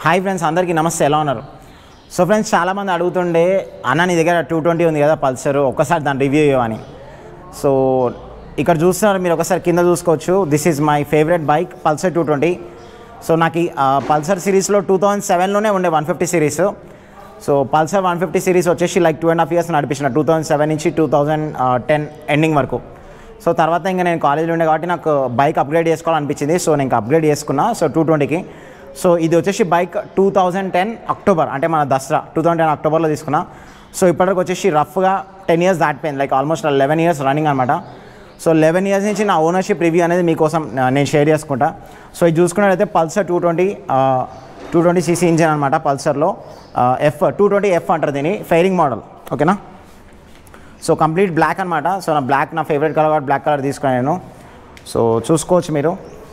hi friends అందరికీ నమస్తే ఎలా ఉన్నారు సో ఫ్రెండ్స్ చాలామంది అడుగుతుండే అన్న నీ దగ్గర టూ ట్వంటీ ఉంది కదా పల్సర్ ఒక్కసారి దాని రివ్యూ ఇవ్వని సో ఇక్కడ చూస్తున్నారు మీరు ఒకసారి కింద చూసుకోవచ్చు this is my favourite bike Pulsar two twenty so నాకు ఈ పల్సర్ సిరీస్లో టూ థౌజండ్ సెవెన్లోనే ఉండే one fifty series so Pulsar one fifty series వచ్చేసి like two and half years నడిపించిన టూ థౌజండ్ సెవెన్ నుంచి టూ థౌజండ్ టెన్ ఎండింగ్ వరకు so తర్వాత ఇంకా నేను కాలేజీలో ఉండే కాబట్టి నాకు బైక్ అప్గ్రేడ్ చేసుకోవాలనిపించింది సో నేను ఇంకా అప్గ్రేడ్ చేసుకున్నా సో టూ ట్వంటీకి సో ఇది వచ్చేసి bike two thousand ten October అంటే మన దసరా టూ థౌజండ్ టెన్ అక్టోబర్లో తీసుకున్నా సో ఇప్పటివరకు వచ్చేసి రఫ్గా టెన్ ఇయర్స్ దాటిపోయింది like almost eleven years running అనమాట సో లెవెన్ ఇయర్స్ నుంచి నా ఓనర్షిప్ రివ్యూ అనేది మీకోసం ఆ, నేను షేర్ చేసుకుంటా సో ఇది చూసుకున్నట్లయితే Pulsar two twenty two twenty CC engine అనమాట పల్సర్లో ఎఫ్ టూ ట్వంటీ ఎఫ్ అంటారు దీన్ని ఫైరింగ్ మోడల్ ఓకేనా సో కంప్లీట్ బ్లాక్ అనమాట సో నా బ్లాక్ నా ఫేవరెట్ కలర్ కాబట్టి బ్లాక్ కలర్ తీసుకున్నాను నేను సో చూసుకోవచ్చు మీరు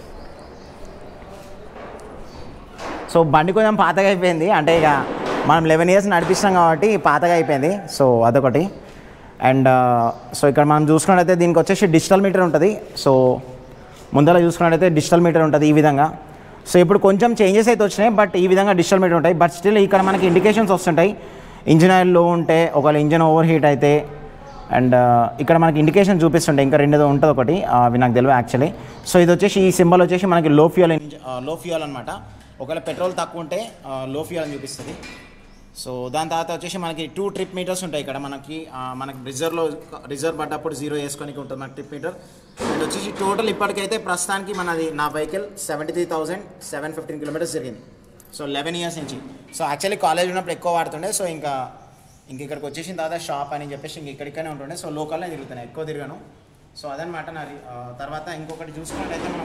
సో బండి కొంచెం పాతగా అయిపోయింది అంటే ఇక మనం లెవెన్ ఇయర్స్ నడిపిస్తాం కాబట్టి పాతగా అయిపోయింది సో అదొకటి అండ్ సో ఇక్కడ మనం చూసుకున్నట్టయితే దీనికి వచ్చేసి డిజిటల్ మీటర్ ఉంటుంది సో ముందర చూసుకున్నట్టయితే డిజిటల్ మీటర్ ఉంటుంది ఈ విధంగా సో ఇప్పుడు కొంచెం చేంజెస్ అయితే వచ్చినాయి బట్ ఈ విధంగా డిజిటల్ మీటర్ ఉంటాయి బట్ స్టిల్ ఇక్కడ మనకి ఇండికేషన్స్ వస్తుంటాయి ఇంజిన్ ఆయిల్ లో ఉంటే ఒకవేళ ఇంజిన్ ఓవర్ హీట్ అయితే అండ్ ఇక్కడ మనకి ఇండికేషన్ చూపిస్తుంటాయి ఇంకా రెండేదో ఉంటుంది ఒకటి ఆ, అవి నాకు తెలియదు యాక్చువల్లీ సో ఇది వచ్చేసి ఈ సింబల్ వచ్చేసి మనకి లో ఫ్యూయల్ లో ఫ్యూయల్ అనమాట ఒకవేళ పెట్రోల్ తక్కువ ఉంటే లో ఫ్యూయల్ అని చూపిస్తుంది సో దాని తర్వాత వచ్చేసి మనకి టూ ట్రిప్ మీటర్స్ ఉంటాయి ఇక్కడ మనకి ఆ, మనకి రిజర్వ్లో రిజర్వ్ పడ్డప్పుడు జీరో వేసుకొని ఉంటుంది మనకి ట్రిప్ మీటర్ అండ్ వచ్చేసి టోటల్ ఇప్పటికైతే ప్రస్తుతానికి మనది నా vehicle seventy three thousand seven fifteen kilometres జరిగింది సో లెవెన్ ఇయర్స్ నుంచి సో యాక్చువల్లీ కాలేజ్ ఉన్నప్పుడు ఎక్కువ వాడుతుండే సో ఇంకా ఇంక ఇక్కడికి వచ్చేసిన తర్వాత షాప్ అని చెప్పేసి ఇంక ఇక్కడికనే ఉంటుండే సో లోకల్లో తిరుగుతున్నాయి ఎక్కువ తిరిగాను సో అదనమాట నా రి- ఆ, తర్వాత ఇంకొకటి చూసుకున్నట్టయితే మనం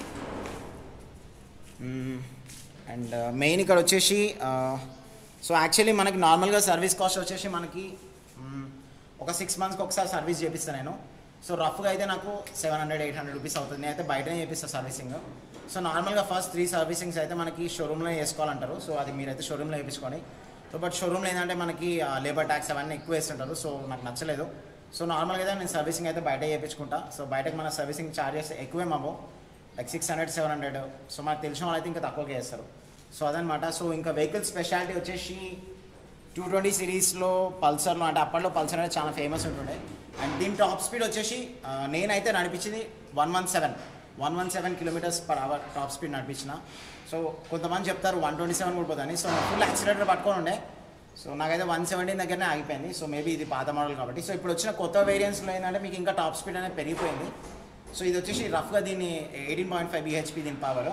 అండ్ మెయిన్ ఇక్కడ వచ్చేసి సో యాక్చువల్లీ మనకి నార్మల్గా సర్వీస్ కాస్ట్ వచ్చేసి మనకి మ్మ్, ఒక సిక్స్ మంత్స్కి ఒకసారి సర్వీస్ చేపిస్తాను నేను సో రఫ్గా అయితే నాకు seven hundred eight hundred rupees అవుతుంది నేనైతే బయటనే చేపిస్తాను సర్వీసింగ్ సో నార్మల్గా ఫస్ట్ త్రీ సర్వీసింగ్స్ అయితే మనకి షోరూంలో చేసుకోవాలంటారు సో అది మీరైతే షోరూంలో చేయించుకోండి సో బట్ షోరూంలో ఏంటంటే మనకి లేబర్ ట్యాక్స్ అవన్నీ ఎక్కువ వేస్తుంటారు సో నాకు నచ్చలేదు సో నార్మల్గా అయితే నేను సర్వీసింగ్ అయితే బయట చేయించుకుంటా సో బయటకు మన సర్వీసింగ్ ఛార్జెస్ ఎక్కువే మాకు like six hundred seven hundred so మనకు తెలిసిన వాళ్ళు అయితే ఇంకా తక్కువగా చేస్తారు సో అదనమాట సో ఇంకా వెహికల్ స్పెషాలిటీ వచ్చేసి టూ ట్వంటీ సిరీస్లో పల్సర్లో అంటే అప్పట్లో పల్సర్ అనేది చాలా ఫేమస్ ఉంటుండే అండ్ దీని టాప్ స్పీడ్ వచ్చేసి ఆ, నేనైతే నడిపించింది one one seven one one seven kilometres per hour top speed నడిపించిన సో కొంతమంది చెప్తారు వన్ ట్వంటీ సెవెన్ కూడా పోతుంది సో ఫుల్ యాక్సిడెంట్ పట్టుకొని ఉండే సో నాకైతే వన్ సెవెంటీన్ దగ్గరనే ఆగిపోయింది సో మేబీ ఇది పాత మోడల్ కాబట్టి సో ఇప్పుడు వచ్చిన కొత్త వేరియంట్స్లో ఏంటంటే మీకు ఇంకా టాప్ స్పీడ్ అనేది పెరిగిపోయింది సో ఇది వచ్చేసి రఫ్గా దీన్ని ఎయిటీన్ పాయింట్ ఫైవ్ బిహెచ్పి దీని పవర్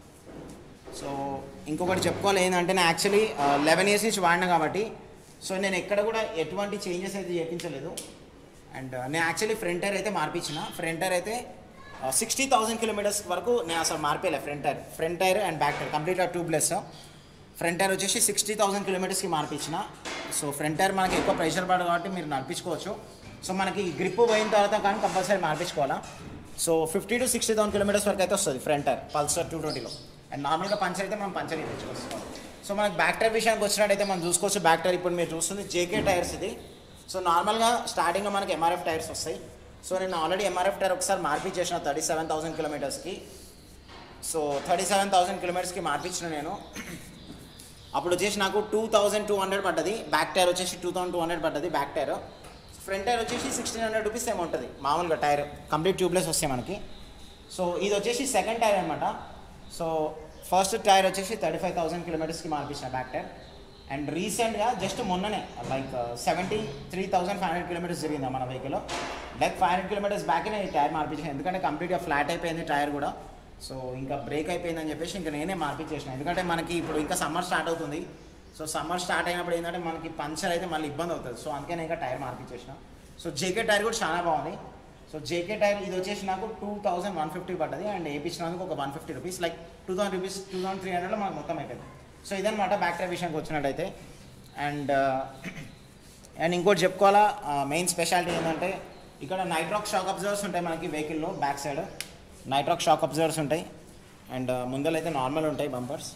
సో ఇంకొకటి చెప్పుకోవాలి ఏంటంటే నేను యాక్చువల్లీ లెవెన్ ఇయర్స్ నుంచి వాడినా కాబట్టి సో నేను ఎక్కడ కూడా ఎటువంటి చేంజెస్ అయితే చేయించలేదు అండ్ నేను యాక్చువల్లీ ఫ్రంట్ టైర్ అయితే మార్పించిన ఫ్రంట్ టైర్ అయితే సిక్స్టీ థౌసండ్ కిలోమీటర్స్ వరకు నేను అసలు మార్పేలే front tyre front tyre and back tyre కంప్లీట్గా ట్యూబ్లెస్ ఫ్రంట్ టైర్ వచ్చేసి సిక్స్టీ థౌసండ్ కిలోమీటర్స్కి మార్పించిన సో ఫ్రంట్ టైర్ మనకి ఎక్కువ ప్రెషర్ పడదు కాబట్టి మీరు నడిపించుకోవచ్చు సో మనకి గ్రిప్ పోయిన తర్వాత కానీ కంపల్సరీ మార్పించుకోవాలా so fifty to sixty thousand kilometres వరకు అయితే వస్తుంది ఫ్రంట్ టైర్ పల్సర్ టూ ట్వంటీలో అండ్ నార్మల్గా పంచర్ అయితే మనం పంచర్ తెచ్చుకోవచ్చు సో మనకి బ్యాక్ టైర్ విషయానికి వచ్చినట్టయితే మనం చూసుకోవచ్చు బ్యాక్ టైర్ ఇప్పుడు మీరు చూస్తుంది జేకే టైర్స్ ఇది సో నార్మల్గా స్టార్టింగ్లో మనకి ఎంఆర్ఎఫ్ టైర్స్ వస్తాయి సో నేను ఆల్రెడీ ఎంఆర్ఎఫ్ టైర్ ఒకసారి మార్పించేసిన థర్టీ సెవెన్ థౌసండ్ కిలోమీటర్స్కి సో థర్టీ సెవెన్ థౌసండ్ కిలోమీటర్స్కి మార్పించిన నేను అప్పుడు వచ్చేసి నాకు టూ థౌజండ్ టూ హండ్రెడ్ పడ్డది బ్యాక్ టైర్ వచ్చేసి టూ థౌసండ్ టూ హండ్రెడ్ పడ్డది బ్యాక్ టైర్ ఫ్రంట్ టైర్ వచ్చేసి సిక్స్టీన్ హండ్రెడ్ రూపీస్ ఏమో ఉంటుంది మామూలుగా టైర్ కంప్లీట్ ట్యూబ్లెస్ వస్తాయి మనకి సో ఇది వచ్చేసి సెకండ్ టైర్ అనమాట సో ఫస్ట్ టైర్ వచ్చేసి థర్టీ ఫైవ్ థౌసండ్ కిలోమీటర్స్కి మార్పించిన బ్యాక్ టైర్ అండ్ రీసెంట్గా జస్ట్ మొన్ననే like seventy three thousand five hundred kilometres జరిగింది మన vehicle like five hundred kilometres back నేను ఈ టైర్ మార్పించాను ఎందుకంటే కంప్లీట్గా ఫ్లాట్ అయిపోయింది టైర్ కూడా సో ఇంకా బ్రేక్ అయిపోయిందని చెప్పేసి ఇంకా నేనే మార్పించేసిన ఎందుకంటే మనకి ఇప్పుడు ఇంకా సమ్మర్ స్టార్ట్ అవుతుంది సో సమ్మర్ స్టార్ట్ అయినప్పుడు ఏంటంటే మనకి పంచర్ అయితే మళ్ళీ ఇబ్బంది అవుతుంది సో అందుకే నేను ఇంకా టైర్ మార్పించేసిన సో జేకే టైర్ కూడా చాలా బాగుంది సో జేకే టైర్ ఇది వచ్చేసి నాకు టూ థౌసండ్ వన్ ఫిఫ్టీ పడ్డది అండ్ వేయించినందుకు ఒక one fifty rupees like two thousand rupees two thousand three హండ్రెడ్లో మనకు మొత్తం అయిపోయింది సో ఇదనమాట బ్యాక్ టైర్ విషయానికి వచ్చినట్టయితే అండ్ అండ్ ఇంకోటి చెప్పుకోవాలా మెయిన్ స్పెషాలిటీ ఏంటంటే ఇక్కడ నైట్రాక్ షాక్ అబ్జర్వర్స్ ఉంటాయి మనకి వెహికల్లో back side Nitrox shock absorbers ఉంటాయి అండ్ ముందలైతే నార్మల్ ఉంటాయి బంపర్స్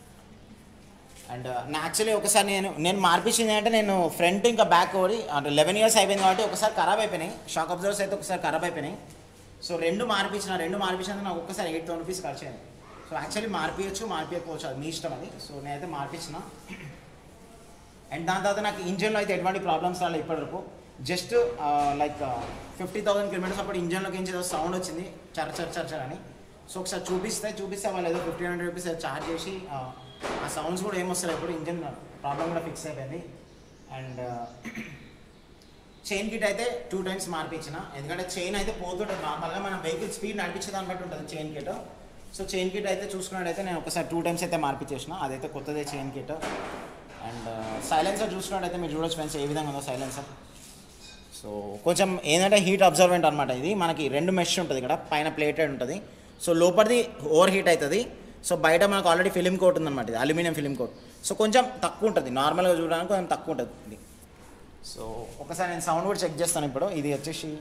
అండ్ నా యాక్చువల్లీ ఒకసారి నేను నేను మార్పించింది అంటే నేను ఫ్రంట్ ఇంకా బ్యాక్ ఓడి అంటే లెవెన్ ఇయర్స్ అయిపోయింది కాబట్టి ఒకసారి ఖరాబ్ అయిపోయినాయి షాక్ అబ్జర్వర్స్ అయితే ఒకసారి ఖరాబ్ అయిపోయినాయి సో రెండు మార్పించిన రెండు మార్పించినందుకు నాకు ఒక్కసారి ఎయిట్ థౌసండ్ రూపీస్ ఖర్చు అయింది సో యాక్చువల్లీ మార్పియచ్చు మార్పియకపోవచ్చు అది మీ ఇష్టం అది సో నేనైతే మార్పించిన అండ్ దాని తర్వాత నాకు ఇంజన్లో అయితే ఎటువంటి ప్రాబ్లమ్స్ రాలేదు ఇప్పటివరకు just like fifty thousand kilometres అప్పుడు ఇంజన్లోకి నుంచి ఏదో సౌండ్ వచ్చింది చర చర చర చర అని సో ఒకసారి చూపిస్తే చూపిస్తే వాళ్ళు ఏదో ఫిఫ్టీన్ హండ్రెడ్ రూపీస్ చార్జ్ చేసి ఆ, ఆ సౌండ్స్ కూడా ఏమొస్తాయి ఇప్పుడు ఇంజన్ ప్రాబ్లం కూడా ఫిక్స్ అయిపోయింది అండ్ చైన్ కిట్ అయితే టూ టైమ్స్ మార్పించిన ఎందుకంటే చైన్ అయితే పోతుంటుంది నార్మల్గా మన వెహికల్ స్పీడ్ నడిపించే దాన్ని బట్టి ఉంటుంది chain kit so chain kit అయితే చూసుకున్నట్టయితే నేను ఒకసారి టూ టైమ్స్ అయితే మార్పించేసిన అదైతే కొత్తదే చైన్ కిట్ అండ్ సైలెన్సర్ చూసుకున్నట్టయితే మీరు చూడొచ్చు ఫ్రెండ్స్ ఏ విధంగా ఉందో సైలెన్సర్ సో కొంచెం ఏంటంటే హీట్ అబ్జర్వెంట్ అనమాట ఇది మనకి రెండు మెష్ ఉంటుంది ఇక్కడ పైన ప్లేటెడ్ ఉంటుంది సో లోపలిది ఓవర్ హీట్ అవుతుంది సో బయట మనకు ఆల్రెడీ ఫిలిం కోట్ ఉందన్నమాట ఇది అల్యూమినియం ఫిలిం కోట్ సో కొంచెం తక్కువ ఉంటుంది నార్మల్గా చూడడానికి కొంచెం తక్కువ ఉంటుంది ఇది సో ఒకసారి నేను సౌండ్ కూడా చెక్ చేస్తాను ఇప్పుడు ఇది వచ్చేసి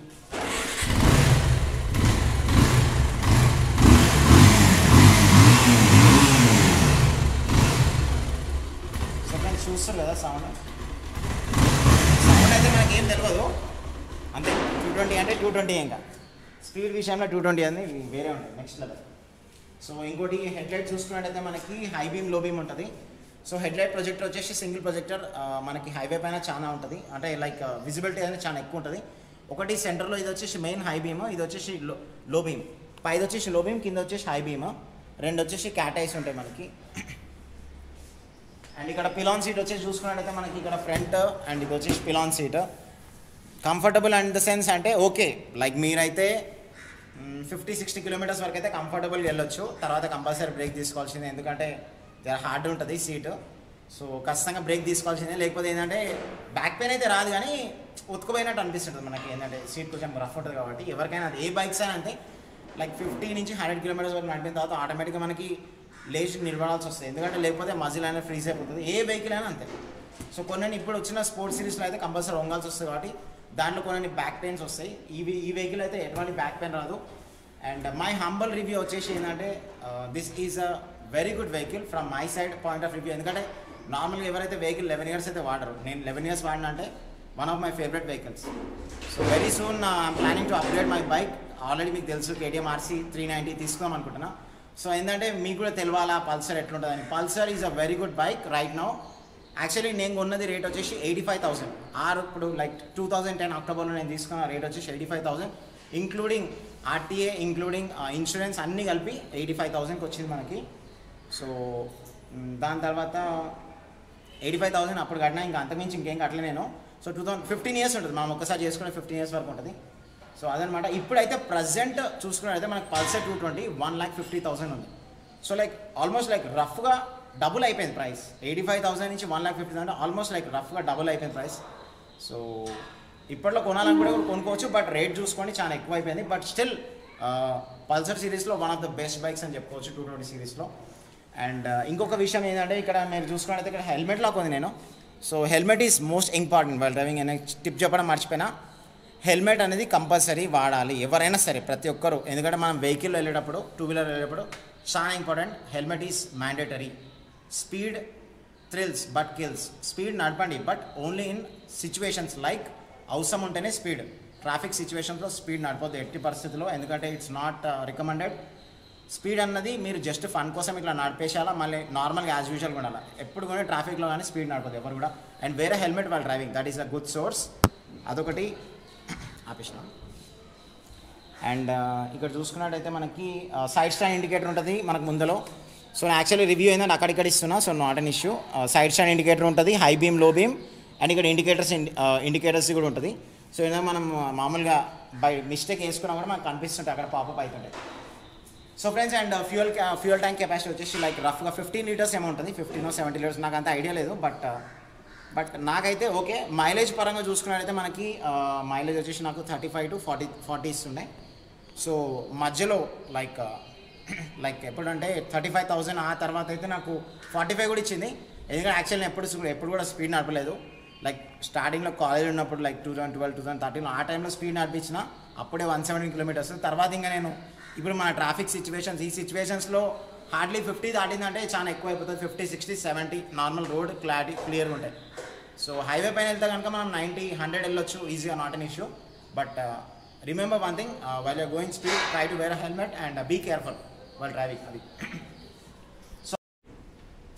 సో ఫ్రెండ్స్ చూస్తారు కదా సౌండ్ సౌండ్ అయితే మనకి ఏం తెలియదు అంతే టూ ట్వంటీ అంటే టూ ట్వంటీ ఇంకా స్పీడ్ విషయంలో టూ ట్వంటీ అని వేరే ఉంటుంది నెక్స్ట్ లెవెల్ సో ఇంకోటి హెడ్ లైట్ చూసుకున్నట్టయితే మనకి హై బీమ్ లో బీమ్ ఉంటుంది సో హెడ్ లైట్ ప్రొజెక్టర్ వచ్చేసి సింగిల్ ప్రొజెక్టర్ మనకి హైవే పైన చాలా ఉంటుంది అంటే లైక్ విజిబిలిటీ అనేది చాలా ఎక్కువ ఉంటుంది ఒకటి సెంటర్లో ఇది వచ్చేసి మెయిన్ హై బీమ్ ఇది వచ్చేసి లో లో బీమ్ పైది వచ్చేసి లో బీమ్ కింద వచ్చేసి హై బీమ్ రెండు వచ్చేసి క్యాట్ ఐస్ ఉంటాయి మనకి అండ్ ఇక్కడ పిలాన్ సీట్ వచ్చేసి చూసుకున్నట్టయితే మనకి ఇక్కడ ఫ్రంట్ అండ్ ఇది వచ్చేసి pillion seat comfortable and the sense అంటే ఓకే లైక్ మీరైతే ఫిఫ్టీ సిక్స్టీ కిలోమీటర్స్ వరకు అయితే కంఫర్టబుల్గా వెళ్ళొచ్చు తర్వాత కంపల్సరీ బ్రేక్ తీసుకోవాల్సిందే ఎందుకంటే జర హార్డ్ ఉంటుంది సీట్ సో ఖచ్చితంగా బ్రేక్ తీసుకోవాల్సిందే లేకపోతే ఏంటంటే బ్యాక్ పెయిన్ అయితే రాదు కానీ ఉతుకుపోయినట్టు అనిపిస్తుంటుంది మనకి ఏంటంటే సీట్ కొంచెం రఫ్ ఉంటుంది కాబట్టి ఎవరికైనా అది ఏ బైక్స్ అయినా అంతే లైక్ ఫిఫ్టీ నుంచి హండ్రెడ్ కిలోమీటర్స్ వరకు నడిపిన తర్వాత ఆటోమేటిక్గా మనకి లేచి నిలబడాల్సి వస్తుంది ఎందుకంటే లేకపోతే మజిల్ అయినా ఫ్రీజ్ అయిపోతుంది ఏ వెహికల్ అయినా అంతే సో కొన్ని ఇప్పుడు వచ్చిన స్పోర్ట్స్ సిరీస్లో అయితే కంపల్సరీ వంగాల్సి వస్తుంది కాబట్టి దాంట్లో కొన్ని బ్యాక్ పెయిన్స్ వస్తాయి ఈ ఈ వెహికల్ అయితే ఎటువంటి బ్యాక్ పెయిన్ రాదు అండ్ మై హంబల్ రివ్యూ వచ్చేసి ఏంటంటే this is a very good vehicle from my side point of review ఎందుకంటే నార్మల్గా ఎవరైతే వెహికల్ లెవెన్ ఇయర్స్ అయితే వాడరు నేను లెవెన్ ఇయర్స్ వాడినా అంటే one of my favourite vehicles so very soon I'm planning to upgrade my bike already మీకు తెలుసు కేటీఎం ఆర్సీ త్రీ నైంటీ తీసుకుందాం అనుకుంటున్నా సో ఏంటంటే మీకు కూడా తెలవాలా పల్సర్ ఎట్లుంటుందని Pulsar is a very good bike right now actually నేను కొన్నది రేట్ వచ్చేసి ఎయిటీ ఫైవ్ థౌసండ్ ఆర్ ఇప్పుడు లైక్ టూ థౌసండ్ టెన్ అక్టోబర్లో నేను తీసుకున్న రేట్ వచ్చేసి eighty five thousand including RTA including insurance అన్నీ కలిపి ఎయిటీ ఫైవ్ థౌసండ్కి వచ్చింది మనకి సో మ్, దాని తర్వాత ఎయిటీ ఫైవ్ థౌసండ్ అప్పుడు కట్టినా ఇంకా అంతకుమించి ఇంకేం కట్టలే నేను so two thousand fifteen years ఉంటుంది మనం ఒక్కసారి చేసుకునే ఫిఫ్టీన్ ఇయర్స్ వరకు ఉంటుంది సో అదనమాట ఇప్పుడైతే ప్రజెంట్ చూసుకున్నట్టయితే మనకి Pulsar two twenty one lakh fifty thousand ఉంది సో లైక్ ఆల్మోస్ట్ లైక్ రఫ్గా డబుల్ అయిపోయింది ప్రైస్ ఎయిటీ ఫైవ్ థౌసండ్ నుంచి one lakh fifty thousand almost like రఫ్గా డబుల్ అయిపోయింది ప్రైస్ సో ఇప్పట్లో కొనాలనుకుంటే కూడా కొనుక్కోవచ్చు బట్ రేట్ చూసుకోండి చాలా ఎక్కువ అయిపోయింది బట్ స్టిల్ పల్సర్ సిరీస్లో one of the best bikes అని చెప్పుకోవచ్చు టూ ట్వంటీ సిరీస్లో అండ్ ఇంకొక విషయం ఏంటంటే ఇక్కడ మీరు చూసుకున్నట్టయితే ఇక్కడ హెల్మెట్ లాక్ ఉంది నేను so helmet is most important while driving అనే టిప్ చెప్పడం మర్చిపోయినా హెల్మెట్ అనేది కంపల్సరీ వాడాలి ఎవరైనా సరే ప్రతి ఒక్కరు ఎందుకంటే మనం వెహికల్ వెళ్ళేటప్పుడు టూ వీలర్ వెళ్ళేటప్పుడు చాలా important helmet is mandatory speed thrills but kills speed నడపండి but only in situations like అవసరం ఉంటేనే స్పీడ్ ట్రాఫిక్ సిచ్యువేషన్స్లో స్పీడ్ నడపొద్దు ఎట్టి పరిస్థితుల్లో ఎందుకంటే ఇట్స్ నాట్ రికమెండెడ్ స్పీడ్ అన్నది మీరు జస్ట్ ఫన్ కోసం ఇట్లా నడిపేసేయాలా మళ్ళీ నార్మల్గా యాజ్ యూజువల్గా ఉండాలి ఎప్పుడు కూడా ట్రాఫిక్లో కానీ స్పీడ్ నడపదు ఎవరు కూడా అండ్ వేరే హెల్మెట్ వాళ్ళ driving that is a good source అదొకటి ఆపేసిన అండ్ ఇక్కడ చూసుకున్నట్టయితే మనకి సైడ్ స్టాండ్ ఇండికేటర్ ఉంటుంది మనకు ముందలో సో నేను యాక్చువల్లీ రివ్యూ ఏంటంటే అక్కడిక్కడ ఇస్తున్నా so not an issue side stand indicator ఉంటుంది high beam low beam and ఇక్కడ ఇండికేటర్స్ ఇండికేటర్స్ కూడా ఉంటుంది సో ఏదైనా మనం మామూలుగా బై మిస్టేక్ వేసుకున్నా కూడా మనకు కనిపిస్తుంటాయి అక్కడ పాపప్ అవుతుంటాయి so friends and fuel fuel tank capacity వచ్చేసి లైక్ రఫ్గా ఫిఫ్టీన్ లీటర్స్ ఏమో ఉంటుంది ఫిఫ్టీన్ సెవెంటీ లీటర్స్ నాకు అంత ఐడియా లేదు బట్ బట్ నాకైతే ఓకే మైలేజ్ పరంగా చూసుకున్నట్టయితే మనకి మైలేజ్ వచ్చేసి నాకు thirty five to forty forty ఇస్తుండే సో మధ్యలో లైక్ లైక్ ఎప్పుడంటే థర్టీ ఫైవ్ థౌసండ్ ఆ తర్వాత అయితే నాకు ఫార్టీ ఫైవ్ కూడా ఇచ్చింది ఎందుకంటే యాక్చువల్లీ ఎప్పుడు ఎప్పుడు కూడా స్పీడ్ నడపలేదు లైక్ స్టార్టింగ్లో కాలేజ్ ఉన్నప్పుడు like two thousand twelve two thousand థర్టీన్లో ఆ టైంలో స్పీడ్ నడిపించిన అప్పుడే వన్ సెవెంటీ కిలోమీటర్స్ తర్వాత ఇంకా నేను ఇప్పుడు మన ట్రాఫిక్ సిచ్యువేషన్స్ ఈ సిచ్యువేషన్స్లో హార్డ్లీ ఫిఫ్టీ దాటిందంటే చాలా ఎక్కువ అయిపోతుంది fifty sixty seventy normal road clarity క్లియర్గా ఉంటాయి సో హైవే పైన వెళ్తే కనుక మనం నైంటీ హండ్రెడ్ వెళ్ళొచ్చు ఈజీగా not an issue but remember one thing while you're going speed try to wear helmet and be careful while driving అది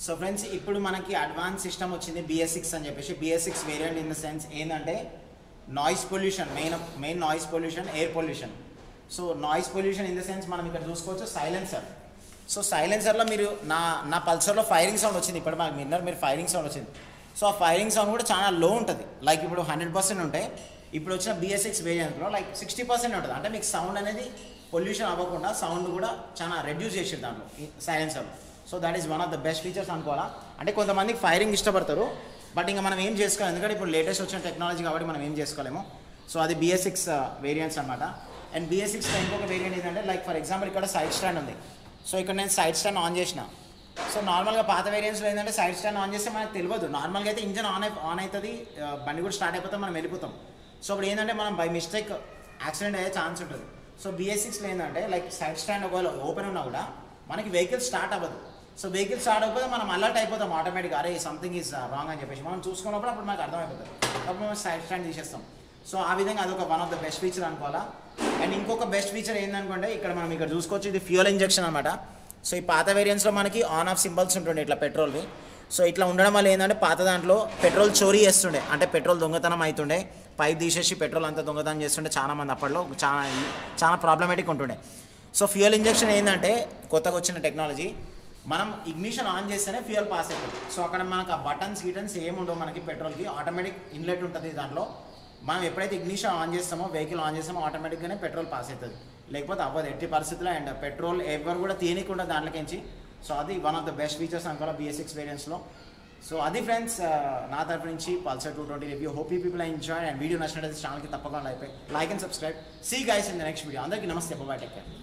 సో ఫ్రెండ్స్ ఇప్పుడు మనకి అడ్వాన్స్ సిస్టమ్ వచ్చింది బిఎస్ సిక్స్ అని చెప్పేసి BS six variant in the sense ఏంటంటే noise pollution main main noise pollution air pollution so noise pollution in the sense మనం ఇక్కడ చూసుకోవచ్చు సైలెన్సర్ సో సైలెన్సర్లో మీరు నా నా పల్సర్లో ఫైరింగ్ సౌండ్ వచ్చింది ఇప్పుడు మాకు విన్నర్ మీరు ఫైరింగ్ సౌండ్ వచ్చింది సో ఆ ఫైరింగ్ సౌండ్ కూడా చాలా లో ఉంటుంది లైక్ ఇప్పుడు హండ్రెడ్ పర్సెంట్ ఉంటే ఇప్పుడు వచ్చిన బిఎస్ సిక్స్ వేరియంట్లో లైక్ సిక్స్టీ పర్సెంట్ ఉంటుంది అంటే మీకు సౌండ్ అనేది పొల్యూషన్ అవ్వకుండా సౌండ్ కూడా చాలా రెడ్యూస్ చేసారు దాంట్లో సైలెన్సర్లో so that is one of the best features అనుకోవాలా అంటే కొంతమందికి ఫైరింగ్ ఇష్టపడతారు బట్ ఇంకా మనం ఏం చేసుకోవాలి ఎందుకంటే ఇప్పుడు లేటెస్ట్ వచ్చిన టెక్నాలజీ కాబట్టి మనం ఏం చేసుకోలేము సో అది బిఎస్ సిక్స్ వేరియంట్స్ అనమాట అండ్ బిఎస్ సిక్స్ ఇంకొక వేరియంట్ ఏంటంటే లైక్ ఫర్ ఎగ్జాంపుల్ ఇక్కడ సైడ్ స్టాండ్ ఉంది సో ఇక్కడ నేను సైడ్ స్టాండ్ ఆన్ చేసిన సో నార్మల్గా పాత వేరియంట్స్లో ఏంటంటే సైడ్ స్టాండ్ ఆన్ చేస్తే మనకు తెలియదు నార్మల్గా అయితే ఇంజన్ ఆన్ అయి ఆన్ అవుతుంది ఆ, బండి కూడా స్టార్ట్ అయిపోతే మనం వెళ్ళిపోతాం సో ఇప్పుడు ఏంటంటే మనం బై మిస్టేక్ యాక్సిడెంట్ అయ్యే ఛాన్స్ ఉంటుంది సో బిఎస్ సిక్స్లో ఏంటంటే లైక్ సైడ్ స్టాండ్ ఒకవేళ ఓపెన్ ఉన్నా కూడా మనకి వెహికల్ స్టార్ట్ అవ్వదు సో వెహికల్ స్టార్ట్ అయిపోతే మనం అలర్ట్ అయిపోతాం ఆటోమేటిక్గా అరే సంథింగ్ ఈజ్ రాంగ్ అని చెప్పేసి మనం చూసుకున్నప్పుడు అప్పుడు మనకు అర్థమైపోతుంది అప్పుడు మనం సైడ్ స్టాండ్ తీసేస్తాం సో ఆ విధంగా అదొక one of the best feature అనుకోవాలా అండ్ ఇంకొక బెస్ట్ ఫీచర్ ఏంటనుకుంటే ఇక్కడ మనం ఇక్కడ చూసుకోవచ్చు ఇది ఫ్యూయల్ ఇంజెక్షన్ అనమాట సో ఈ పాత వేరియంట్స్లో మనకి ఆన్ ఆఫ్ సింబల్స్ ఉంటుండే ఇట్లా పెట్రోల్వి సో ఇట్లా ఉండడం వల్ల ఏంటంటే పాత దాంట్లో పెట్రోల్ చోరీ చేస్తుండే అంటే పెట్రోల్ దొంగతనం అవుతుండే పైప్ తీసేసి పెట్రోల్ అంతా దొంగతనం చేస్తుండే చాలా మంది అప్పట్లో చాలా చాలా ప్రాబ్లమేటిక్ ఉంటుండే సో ఫ్యూయల్ ఇంజెక్షన్ ఏంటంటే కొత్తగా వచ్చిన టెక్నాలజీ మనం ఇగ్నిషన్ ఆన్ చేస్తేనే ఫ్యూయల్ పాస్ అవుతుంది సో అక్కడ మనకు ఆ బటన్స్ గీటన్స్ ఏమి ఉండవు మనకి పెట్రోల్కి ఆటోమేటిక్ ఇన్లెట్ ఉంటుంది దాంట్లో మనం ఎప్పుడైతే ఇగ్నిషన్ ఆన్ చేస్తామో వెహికల్ ఆన్ చేస్తామో ఆటోమేటిక్గానే పెట్రోల్ పాస్ అవుతుంది లేకపోతే అవ్వదు ఎట్టి పరిస్థితుల్లో అండ్ పెట్రోల్ ఎవరు కూడా తీయనీకుండా దాంట్లోకించి సో అది one of the best features అనుకోవాలి బిఎస్ సిక్స్ వేరియంట్స్లో సో అది ఫ్రెండ్స్ నా తరఫు నుంచి Pulsar two twenty review hope you people enjoy and video నచ్చినట్లయితే ఛానల్కి తప్పకుండా like like and subscribe see guys in the next video అందరికీ నమస్తే బాయ్ టెక్ కేర్